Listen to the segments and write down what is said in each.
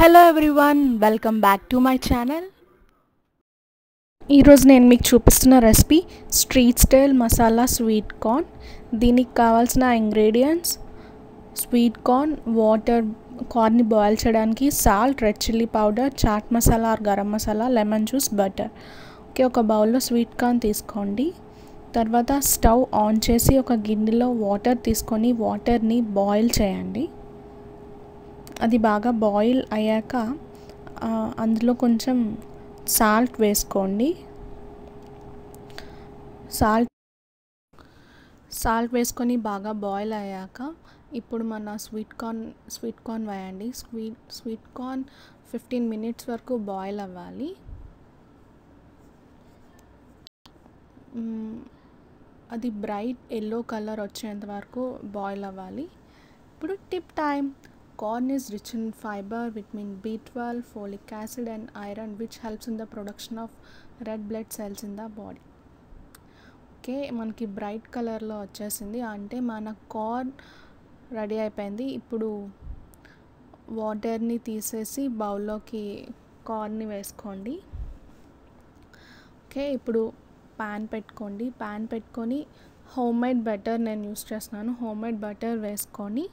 hello everyone welcome back to my channel ఈరోజు నేను మీకు చూపిస్తున్న recipe street style masala sweet corn దీనికి కావాల్సిన ఇంగ్రీడియంట్స్ స్వీట్ కార్న్ వాటర్ కార్న్ని బాయిల్ చేయడానికి salt red chilli powder chaat masala or garam masala lemon juice butter okay ఒక బౌల్లో స్వీట్ కార్న్ తీసుకోండి తర్వాత స్టవ్ ఆన్ చేసి ఒక గిన్నెలో వాటర్ తీసుకొని వాటర్ని బాయిల్ చేయండి అది బాగా బాయిల్ అయ్యాక అందులో కొంచెం సాల్ట్ వేసుకోండి సాల్ట్ సాల్ట్ వేసుకొని బాగా బాయిల్ అయ్యాక ఇప్పుడు మన స్వీట్ కార్న్ స్వీట్ కార్న్ వేయండి sweet sweet corn fifteen minutes వరకు బాయిల్ అవ్వాలి అది బ్రైట్ ఎల్లో కలర్ వచ్చేంత వరకు బాయిల్ అవ్వాలి ఇప్పుడు tip time corn is rich in fiber vitamin b12 folic acid and iron which helps in the production of red blood cells in the body okay మనకి bright కలర్లో వచ్చేసింది అంటే మన corn ready అయిపోయింది ఇప్పుడు వాటర్ని తీసేసి బౌల్లోకి కార్న్ని వేసుకోండి ఓకే ఇప్పుడు ప్యాన్ పెట్టుకోండి ప్యాన్ పెట్టుకొని హోమ్ మేడ్ బటర్ నేను యూస్ చేస్తున్నాను హోమ్ మేడ్ బటర్ వేసుకొని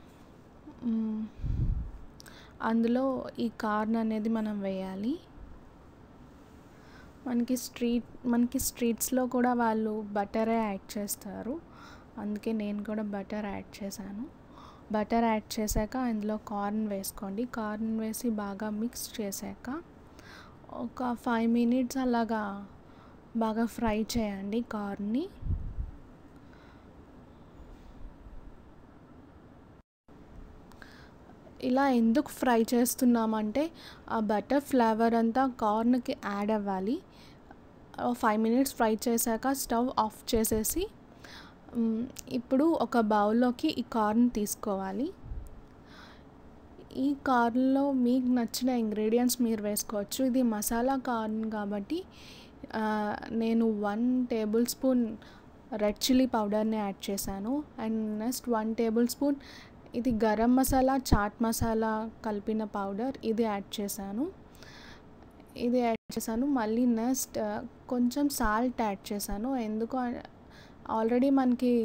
అందులో ఈ కార్న్ అనేది మనం వేయాలి మనకి స్ట్రీట్ మనకి స్ట్రీట్స్లో కూడా వాళ్ళు బటరే యాడ్ చేస్తారు అందుకే నేను కూడా బటర్ యాడ్ చేశాను బటర్ యాడ్ చేశాక అందులో కార్న్ వేసుకోండి కార్న్ వేసి బాగా మిక్స్ చేశాక ఒక ఫైవ్ మినిట్స్ అలాగా బాగా ఫ్రై చేయండి కార్న్ని ఇలా ఎందుకు ఫ్రై చేస్తున్నామంటే ఆ బటర్ ఫ్లేవర్ అంతా కార్న్కి యాడ్ అవ్వాలి ఫైవ్ మినిట్స్ ఫ్రై చేశాక స్టవ్ ఆఫ్ చేసేసి ఇప్పుడు ఒక బౌల్లోకి ఈ కార్న్ తీసుకోవాలి ఈ కార్న్లో మీకు నచ్చిన ఇంగ్రీడియంట్స్ మీరు వేసుకోవచ్చు ఇది మసాలా కార్న్ కాబట్టి నేను one tablespoon red chilli పౌడర్ని యాడ్ చేశాను and next one tablespoon ఇది గరం మసాలా చాట్ మసాలా కలిపిన పౌడర్ ఇది యాడ్ చేశాను ఇది యాడ్ చేశాను మళ్ళీ నెక్స్ట్ కొంచెం సాల్ట్ యాడ్ చేశాను ఎందుకు ఆల్రెడీ మనకి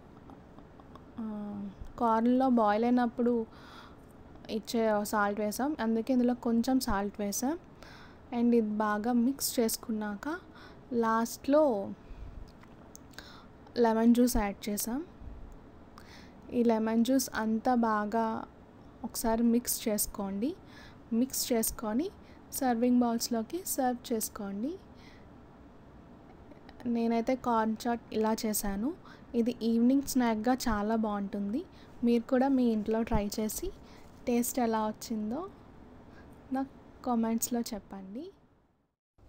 కార్న్లో బాయిల్ అయినప్పుడు ఇచ్చే సాల్ట్ వేసాం అందుకే ఇందులో కొంచెం సాల్ట్ వేసాం అండ్ ఇది బాగా మిక్స్ చేసుకున్నాక లాస్ట్లో లెమన్ జ్యూస్ యాడ్ చేసాం ఈ లెమన్ జ్యూస్ అంతా బాగా ఒకసారి మిక్స్ చేసుకోండి మిక్స్ చేసుకొని సర్వింగ్ బౌల్స్లోకి సర్వ్ చేసుకోండి నేనైతే కార్న్ చాట్ ఇలా చేశాను ఇది ఈవినింగ్ స్నాక్గా చాలా బాగుంటుంది మీరు కూడా మీ ఇంట్లో ట్రై చేసి టేస్ట్ ఎలా వచ్చిందో నాకు కామెంట్స్లో చెప్పండి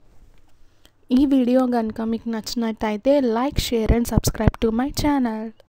ఈ వీడియో కనుక మీకు నచ్చినట్టయితే like share and subscribe to my channel